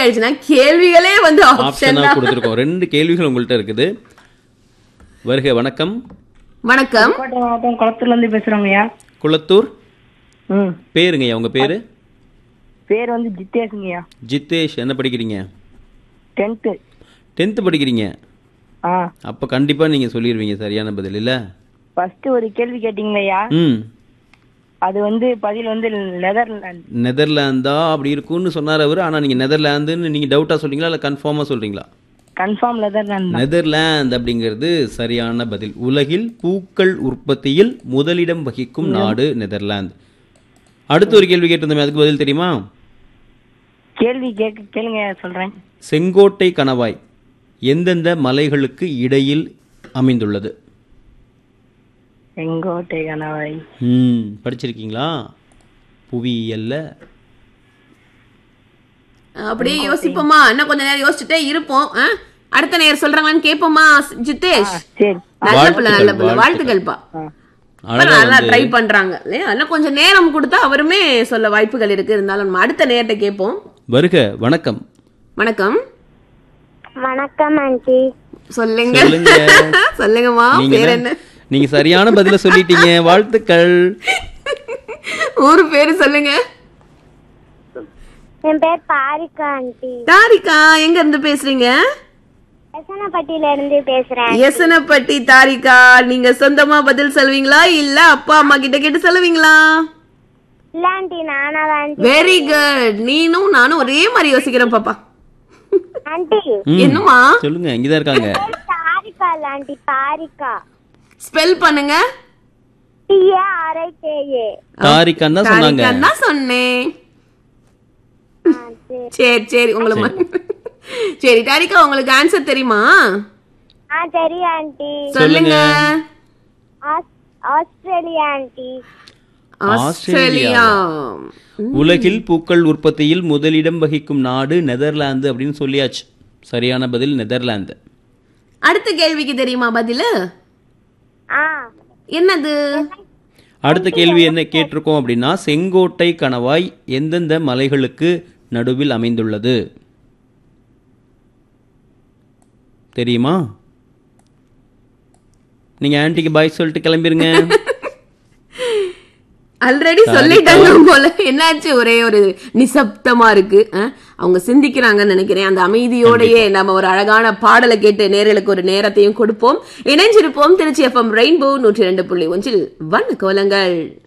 ஆயிடுச்சுன்னா கேள்விகளே வந்து ஆப்ஷன் ஆப்ஷனா கொடுத்துருக்கோம் ரெண்டு கேள்விகள் உங்கள்ட்ட இருக்குது வருக வணக்கம் வணக்கம் கோட்டை மாவட்டம் குளத்தூர்ல இருந்து பேசுறோங்கய்யா குளத்தூர் ம் பேருங்கய்யா உங்க பேரு பேர் வந்து ஜித்தேஷுங்கய்யா ஜித்தேஷ் என்ன படிக்கிறீங்க டென்த்து டென்த்து படிக்கிறீங்க ஆ அப்போ கண்டிப்பாக நீங்கள் சொல்லிடுவீங்க சரியான பதில் இல்லை ஃபர்ஸ்ட் ஒரு கேள்வி கேட்டீங்களையா ம் அது வந்து பதில் வந்து நெதர்லாந்து நெதர்லாந்தா அப்படி இருக்கும்னு சொன்னார் அவர் ஆனால் நீங்கள் நெதர்லாந்துன்னு நீங்கள் டவுட்டாக சொல்றீங்களா இல்லை கன்ஃபார்மாக சொல்கிறீங்களா கன்ஃபார்ம் நெதர்லாந்து தான் நெதர்லாந்து அப்படிங்கிறது சரியான பதில் உலகில் பூக்கள் உற்பத்தியில் முதலிடம் வகிக்கும் நாடு நெதர்லாந்து அடுத்த ஒரு கேள்வி கேட்டிருந்தோமே அதுக்கு பதில் தெரியுமா கேள்வி கேட்க கேளுங்க சொல்றேன் செங்கோட்டை கணவாய் எந்தெந்த மலைகளுக்கு இடையில் அமைந்துள்ளது செங்கோட்டை கணவாய் ம் படிச்சிருக்கீங்களா புவியியல்ல அப்படியே யோசிப்போமா இன்னும் கொஞ்ச நேரம் யோசிச்சுட்டே இருப்போம் ஆ? அடுத்த நேரம் சொல்றாங்களான்னு கேட்போமா ஜித்தேஷ் சரி நல்ல பிள்ளை நல்ல பிள்ளை வாழ்த்துக்கள்ப்பா ஆ அழகா நல்லா ட்ரை பண்றாங்க இல்லையா இன்னும் கொஞ்சம் நேரம் கொடுத்தா அவருமே சொல்ல வாய்ப்புகள் இருக்கு இருந்தாலும் நம்ம அடுத்த நேரத்தை கேட்போம் வருக வணக்கம் வணக்கம் வணக்கம் ஆண்டி சொல்லுங்க சொல்லுங்க. சொல்லுங்கம்மா நீங்க பேர் தான்- என்ன நீங்க சரியான பதில சொல்லிட்டீங்க வாழ்த்துக்கள் ஊரு பேரு சொல்லுங்க என் பேர் பாரிகா ஆண்டி தாரிகா எங்க இருந்து பேசுறீங்க எசனப்பட்டியில இருந்து பேசுறேன் எசனப்பட்டி தாரிகா நீங்க சொந்தமா பதில் சொல்வீங்களா இல்ல அப்பா அம்மா கிட்ட கேட்டு சொல்லுவீங்களா இல்ல ஆண்டி நானா தான் ஆண்டி வெரி குட் நீனும் நானும் ஒரே மாதிரி யோசிக்கிறோம் பாப்பா ஆண்டி ம், என்னம்மா சொல்லுங்க இங்கதான் இருக்காங்க பாரிகா இல்ல ஆண்டி பாரிகா ஸ்பெல் பண்ணுங்க டிஏ ஆர்ஐ கேஏ தாரிக்கான்னு தான் சொன்னாங்க தாரிகான்னு தான் சொன்னேன் சரி சரி உங்களை ம- சரி தாரிகா உங்களுக்கு ஆன்சர் தெரியுமா ஆ தெரியும் ஆண்டி சொல்லுங்க ஆஸ்- ஆஸ்திரேலியா ஆண்டி ஆஸ்திரேலியா உலகில் பூக்கள் உற்பத்தியில் முதலிடம் வகிக்கும் நாடு நெதர்லாந்து அப்படின்னு சொல்லியாச்சு சரியான பதில் நெதர்லாந்து அடுத்த கேள்விக்கு தெரியுமா பதிலு ஆ என்னது அடுத்த கேள்வி என்ன கேட்டிருக்கோம் அப்படின்னா செங்கோட்டை கணவாய் எந்தெந்த மலைகளுக்கு நடுவில் அமைந்துள்ளது தெரியுமா நீங்க ஆன்ட்டிக்கு பாய் சொல்லிட்டு கிளம்பிருங்க ஆல்ரெடி சொல்லிட்டாங்க போல என்னாச்சு ஒரே ஒரு நிசப்தமா இருக்கு அஹ்? அவங்க சிந்திக்கிறாங்கன்னு நினைக்கிறேன் அந்த அமைதியோடயே நம்ம ஒரு அழகான பாடலை கேட்டு நேர்களுக்கு ஒரு நேரத்தையும் கொடுப்போம் இணைஞ்சிருப்போம் திருச்சி எஃப்எம் ரெயின்போ நூற்றி ரெண்டு புள்ளி ஒன்றில் வண்ண கோலங்கள்